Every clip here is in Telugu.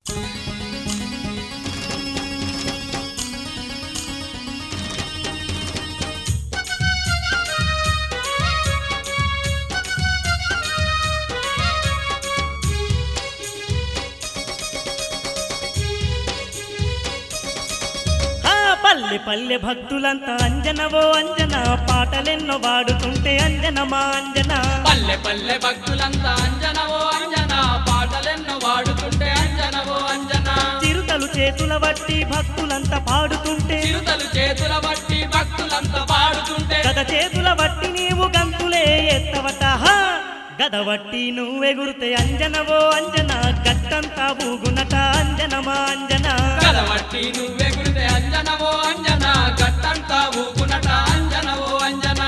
పల్లె పల్లె భక్తులంతా అంజనవో అంజన పాటలెన్నో వాడుతుంటే అంజనమా అంజన పల్లె పల్లె భక్తులంతా అంజనవో అంజన పాటలెన్నో వాడుతుంటే అంజనవో అంజన చిరుతలు చేతుల బట్టి భక్తులంతా పాడుతుంటే చిరుతలు చేతుల బట్టి భక్తులంతా పాడుతుంటే గద చేతుల బట్టి నీవు గంతులే ఎత్తవట హా! గద బట్టి నువ్వెగురితే అంజనవో అంజన గట్టంతా ఊగునట అంజనమా అంజన కలవట్టి నువ్వెగురితే అంజనవో అంజన గట్టంతా ఊగునట అంజనవో అంజన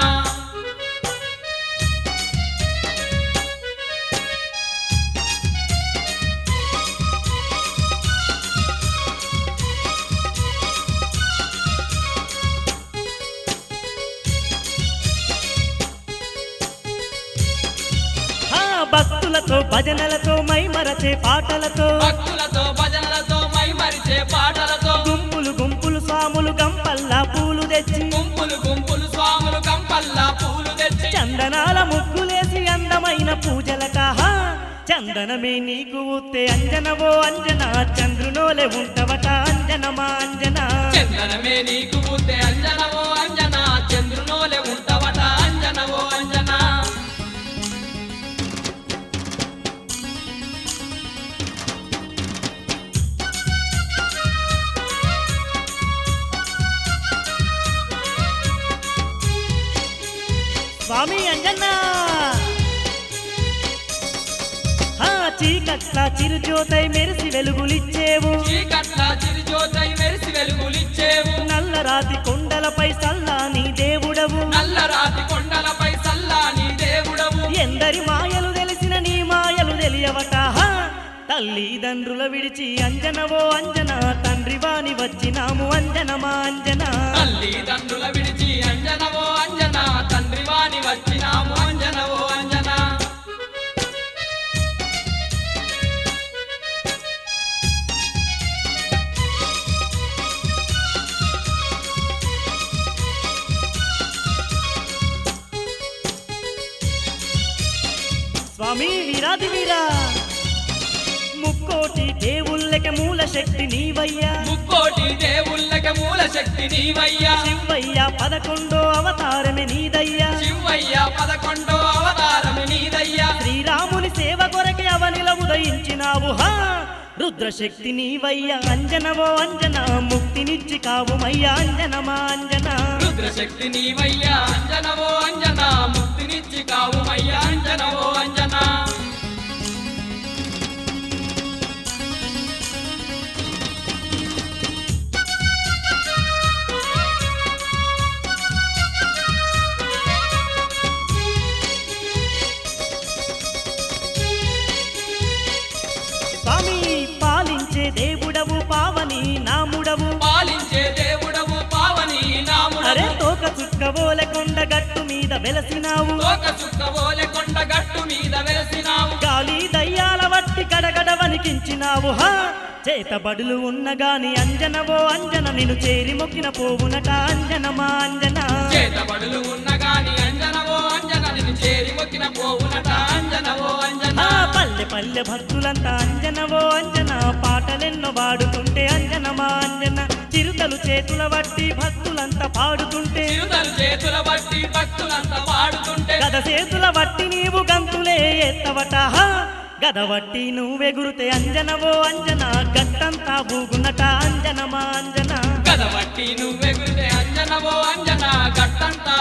హా! భక్తులతో భజనలతో మైమరచే పాటలతో భక్తులతో భజనలతో మైమరిచే పాటలతో గుంపులు గుంపులు స్వాములు గంపల్లా పూలు తెచ్చి గుంపులు గుంపులు స్వాములు కంపల్లా పూలు తెచ్చి చందనాల ముగ్గులేసి అందమైన పూజలట హా! చందనమే నీకు ఊతే అంజనవో అంజన చంద్రునోలే ఉంటవట అంజనమా అంజన చందనమే నీకు ఊతే అంజనవో అంజన చంద్రునోలే ఉంటవట అంజనవో అంజన స్వామి అంజన్న హా చీకట్ల చిరుజ్యోతై మెరిసి వెలుగులిచ్చేవు చీకట్ల చిరుజ్యోతై మెరిసి వెలుగులిచ్చేవు నల్ల రాతి కొండలపై సల్లాని దేవుడవు నల్ల రాతి కొండలపై సల్లాని దేవుడవు ఎందరి మాయలు తెలిసిన నీ మాయలు తెలియవట హా! తల్లిదండ్రుల విడిచి అంజనవో అంజన తండ్రి వాని వచ్చినాము అంజనమా అంజన తల్లిదండ్రుల విడిచి అంజనవో అంజన తండ్రి వాని వచ్చినాము అంజనవో అంజన స్వామి వీరాది వీరా ముక్కోటి దేవుళ్ళకి మూల శక్తి నీవయ్యా ముక్కోటి దేవుళ్ళకి మూల శక్తి నీవయ్యా శివయ్య పదకొండో అవతారమే నీదయ్యా శివయ్య పదకొండో అవతారము నీదయ్యా శ్రీరాముని సేవ కొరకే అవనిల ఉదయించినావు హా రుద్రశక్తి నీవయ్యా అంజనవో అంజన ముక్తినిచ్చి కావుమయ్యా అంజనమా అంజన రుద్రశక్తి నీవయ్యా అంజనవో అంజన ముక్తినిచ్చి కావుమయ్యా అంజనవో అంజన స్వామి పాలించే దేవుడవు పావని నాముడవు పాలించే దేవుడవు పావని అరే నాముడవు తోక చుక్కవోల కొండ గట్టు మీద వెలసినావు తోక చుక్కవోలె కొండ గట్టు మీద వెలసినావు గాలి దయ్యాల వట్టి గడగడ వణికించినావు హా చేతబడులు ఉన్నగాని అంజనవో అంజన నిన్ను చేరి మొక్కిన పోవునట అంజనమా అంజన చేతబడులు ఉన్నగాని అంజనవో అంజన నిన్ను చేరి మొక్కిన పోవునట అంజనవో అంజన ఆ పల్లె పల్లె భక్తులంతా అంజనవో అంజన పాటలెన్నో పాడుతుంటే అంజనమా అంజన చిరుతలు చేతుల వట్టి భక్తులంతా పాడుతుంటే చిరుతలు చేతుల బట్టి భక్తులంతా పాడుతుంటే గద చేతుల వట్టి నీవు గంతులే ఎత్తవట హా! గద వట్టి నువ్వెగురితే అంజనవో అంజన గట్టంతా బూగునట అంజనమా అంజన గదవట్టి నువ్వెగురితే అంజనవో అంజన గట్టంతా